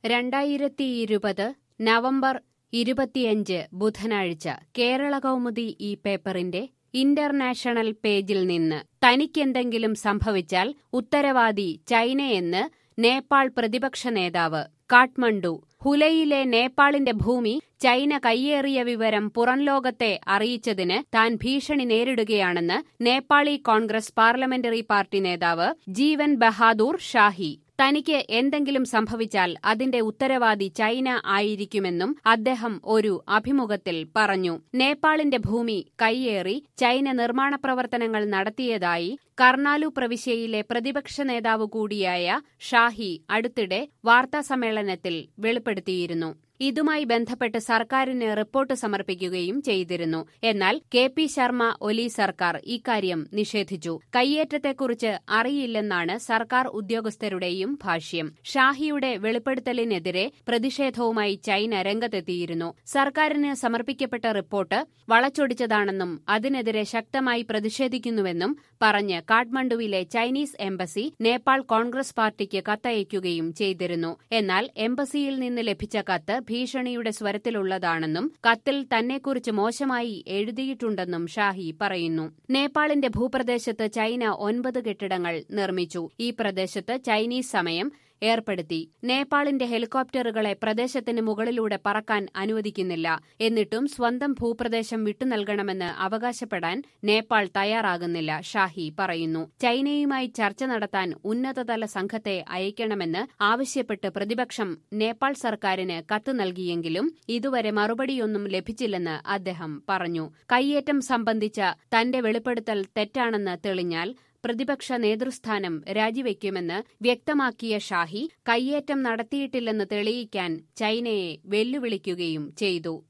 രണ്ടായിരത്തിയിരുപത് നവംബർ ഇരുപത്തിയഞ്ച് ബുധനാഴ്ച കേരള കൗമുദി ഈ പേപ്പറിന്റെ ഇന്റർനാഷണൽ പേജിൽ നിന്ന് തനിക്കെന്തെങ്കിലും സംഭവിച്ചാൽ ഉത്തരവാദി ചൈനയെന്ന് നേപ്പാൾ പ്രതിപക്ഷ നേതാവ് കാഠ്മണ്ഡു ഹുലയിലെ നേപ്പാളിന്റെ ഭൂമി ചൈന കയ്യേറിയ വിവരം പുറംലോകത്തെ അറിയിച്ചതിന് താൻ ഭീഷണി നേരിടുകയാണെന്ന് നേപ്പാളി കോൺഗ്രസ് പാർലമെന്ററി പാർട്ടി നേതാവ് ജീവൻ ബഹാദൂർ ഷാഹി തനിക്ക് എന്തെങ്കിലും സംഭവിച്ചാൽ അതിന്റെ ഉത്തരവാദി ചൈന ആയിരിക്കുമെന്നും അദ്ദേഹം ഒരു അഭിമുഖത്തിൽ പറഞ്ഞു നേപ്പാളിന്റെ ഭൂമി കയ്യേറി ചൈന നിർമ്മാണ പ്രവർത്തനങ്ങൾ നടത്തിയതായി കർണാലു പ്രവിശ്യയിലെ പ്രതിപക്ഷ നേതാവ് കൂടിയായ ഷാഹി അടുത്തിടെ വാർത്താസമ്മേളനത്തിൽ വെളിപ്പെടുത്തിയിരുന്നു ഇതുമായി ബന്ധപ്പെട്ട് സർക്കാരിന് റിപ്പോർട്ട് സമർപ്പിക്കുകയും ചെയ്തിരുന്നു എന്നാൽ കെ പി ശർമ്മ ഒലി സർക്കാർ ഇക്കാര്യം നിഷേധിച്ചു കയ്യേറ്റത്തെക്കുറിച്ച് അറിയില്ലെന്നാണ് സർക്കാർ ഉദ്യോഗസ്ഥരുടെയും ഭാഷ്യം ഷാഹിയുടെ വെളിപ്പെടുത്തലിനെതിരെ പ്രതിഷേധവുമായി ചൈന രംഗത്തെത്തിയിരുന്നു സർക്കാരിന് സമർപ്പിക്കപ്പെട്ട റിപ്പോർട്ട് വളച്ചൊടിച്ചതാണെന്നും അതിനെതിരെ ശക്തമായി പ്രതിഷേധിക്കുന്നുവെന്നും പറഞ്ഞ് കാഠ്മണ്ഡുവിലെ ചൈനീസ് എംബസി നേപ്പാൾ കോൺഗ്രസ് പാർട്ടിക്ക് കത്തയക്കുകയും ചെയ്തിരുന്നു എന്നാൽ എംബസിയിൽ നിന്ന് ലഭിച്ച കത്ത് ഭീഷണിയുടെ സ്വരത്തിലുള്ളതാണെന്നും കത്തിൽ തന്നെക്കുറിച്ച് മോശമായി എഴുതിയിട്ടുണ്ടെന്നും ഷാഹി പറയുന്നു നേപ്പാളിന്റെ ഭൂപ്രദേശത്ത് ചൈന ഒൻപത് കെട്ടിടങ്ങൾ നിർമ്മിച്ചു ഈ പ്രദേശത്ത് ചൈനീസ് സമയം ഏർപ്പെടുത്തി നേപ്പാളിന്റെ ഹെലികോപ്റ്ററുകളെ പ്രദേശത്തിന് മുകളിലൂടെ പറക്കാൻ അനുവദിക്കുന്നില്ല എന്നിട്ടും സ്വന്തം ഭൂപ്രദേശം വിട്ടുനൽകണമെന്ന് അവകാശപ്പെടാൻ നേപ്പാൾ തയ്യാറാകുന്നില്ല ഷാഹി പറയുന്നു ചൈനയുമായി ചർച്ച നടത്താൻ ഉന്നതതല സംഘത്തെ അയക്കണമെന്ന് ആവശ്യപ്പെട്ട് പ്രതിപക്ഷം നേപ്പാൾ സർക്കാരിന് കത്ത് നൽകിയെങ്കിലും ഇതുവരെ മറുപടിയൊന്നും ലഭിച്ചില്ലെന്ന് അദ്ദേഹം പറഞ്ഞു കയ്യേറ്റം സംബന്ധിച്ച തന്റെ വെളിപ്പെടുത്തൽ തെറ്റാണെന്ന് തെളിഞ്ഞാൽ പ്രതിപക്ഷ നേതൃസ്ഥാനം രാജിവെക്കുമെന്ന് വ്യക്തമാക്കിയ ഷാഹി കയ്യേറ്റം നടത്തിയിട്ടില്ലെന്ന് തെളിയിക്കാൻ ചൈനയെ വെല്ലുവിളിക്കുകയും ചെയ്തു